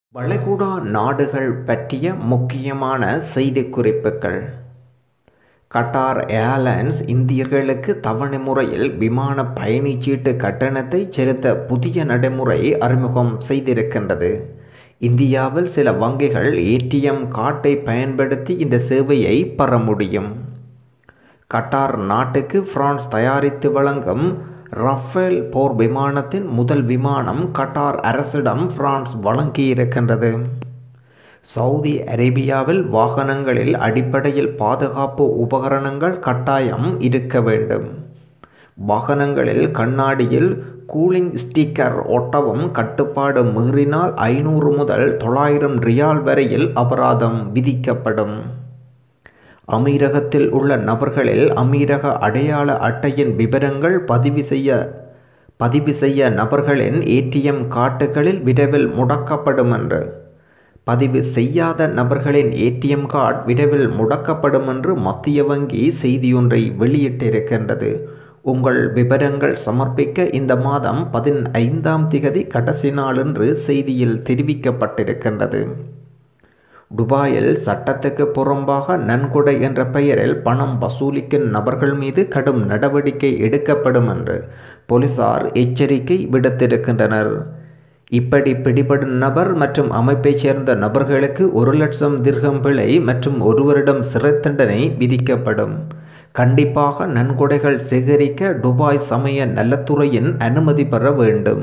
வளைகுடா நாடுகள் பற்றிய முக்கியமான செய்திக்குறிப்புகள் கட்டார் ஏர்லைன்ஸ் இந்தியர்களுக்கு தவணை முறையில் விமான பயணச்சீட்டு கட்டணத்தை செலுத்த புதிய நடைமுறை அறிமுகம் செய்திருக்கின்றது இந்தியாவில் சில வங்கிகள் ஏடிஎம் கார்டை பயன்படுத்தி இந்த சேவையை பெற முடியும் கட்டார் நாட்டுக்கு பிரான்ஸ் தயாரித்து வழங்கும் ரஃபேல் போர் விமானத்தின் முதல் விமானம் கட்டார் அரசிடம் பிரான்ஸ் வழங்கியிருக்கின்றது சவுதி அரேபியாவில் வாகனங்களில் அடிப்படையில் பாதுகாப்பு உபகரணங்கள் கட்டாயம் இருக்க வேண்டும் வாகனங்களில் கண்ணாடியில் கூலிங் ஸ்டிக்கர் ஒட்டவும் கட்டுப்பாடு மீறினால் ஐநூறு முதல் தொள்ளாயிரம் ரியால் வரையில் அபராதம் விதிக்கப்படும் அமீரகத்தில் உள்ள நபர்களில் அமீரக அடையாள அட்டையின் விவரங்கள் பதிவு செய்ய பதிவு செய்ய நபர்களின் ஏடிஎம் கார்டுகளில் விரைவில் முடக்கப்படும் என்று பதிவு செய்யாத நபர்களின் ஏடிஎம் கார்டு விரைவில் முடக்கப்படும் என்று மத்திய வங்கி செய்தியொன்றை வெளியிட்டிருக்கின்றது உங்கள் விவரங்கள் சமர்ப்பிக்க இந்த மாதம் பதினைந்தாம் திகதி கடைசி நாள் என்று செய்தியில் தெரிவிக்கப்பட்டிருக்கின்றது துபாயில் சட்டத்துக்கு புறம்பாக நன்கொடை என்ற பெயரில் பணம் வசூலிக்கும் நபர்கள் மீது கடும் நடவடிக்கை எடுக்கப்படும் என்று போலீசார் எச்சரிக்கை விடுத்திருக்கின்றனர் இப்படி பிடிபடும் நபர் மற்றும் அமைப்பைச் சேர்ந்த நபர்களுக்கு ஒரு லட்சம் திர்கம் பிழை மற்றும் ஒருவரிடம் சிறை தண்டனை விதிக்கப்படும் கண்டிப்பாக நன்கொடைகள் சேகரிக்க துபாய் சமய நலத்துறையின் அனுமதி பெற வேண்டும்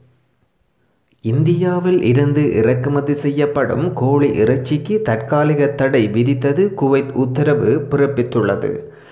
இந்தியாவில் இருந்து இறக்குமதி செய்யப்படும் கோழி இறைச்சிக்கு தற்காலிக தடை விதித்தது குவைத் உத்தரவு பிறப்பித்துள்ளது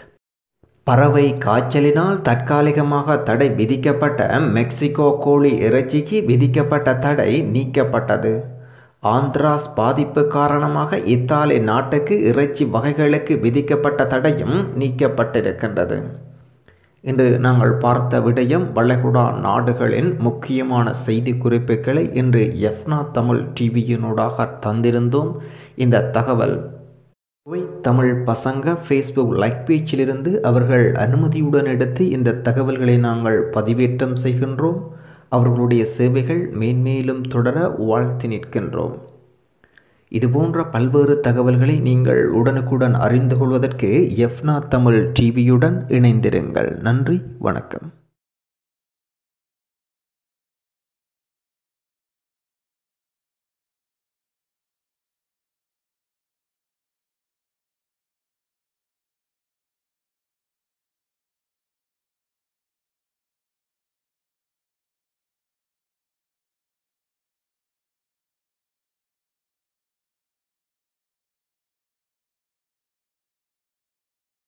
பறவை காய்ச்சலினால் தற்காலிகமாக தடை விதிக்கப்பட்ட மெக்சிகோ கோழி இறைச்சிக்கு விதிக்கப்பட்ட தடை நீக்கப்பட்டது ஆந்திராஸ் பாதிப்பு காரணமாக இத்தாலி நாட்டுக்கு இறைச்சி வகைகளுக்கு விதிக்கப்பட்ட தடையும் நீக்கப்பட்டிருக்கின்றது இன்று நாங்கள் பார்த்த விடயம் வளைகுடா நாடுகளின் முக்கியமான செய்தி குறிப்புகளை இன்று எஃப்னா தமிழ் டிவியினூடாக தந்திருந்தோம் இந்த தகவல் தமிழ் பசங்க ஃபேஸ்புக் லைக் பேச்சிலிருந்து அவர்கள் அனுமதியுடன் எடுத்து இந்த தகவல்களை நாங்கள் பதிவேற்றம் செய்கின்றோம் அவர்களுடைய சேவைகள் மேன்மேலும் தொடர வாழ்த்தி நிற்கின்றோம் இதுபோன்ற பல்வேறு தகவல்களை நீங்கள் உடனுக்குடன் அறிந்து கொள்வதற்கு எஃப்னா தமிழ் டிவியுடன் இணைந்திருங்கள் நன்றி வணக்கம்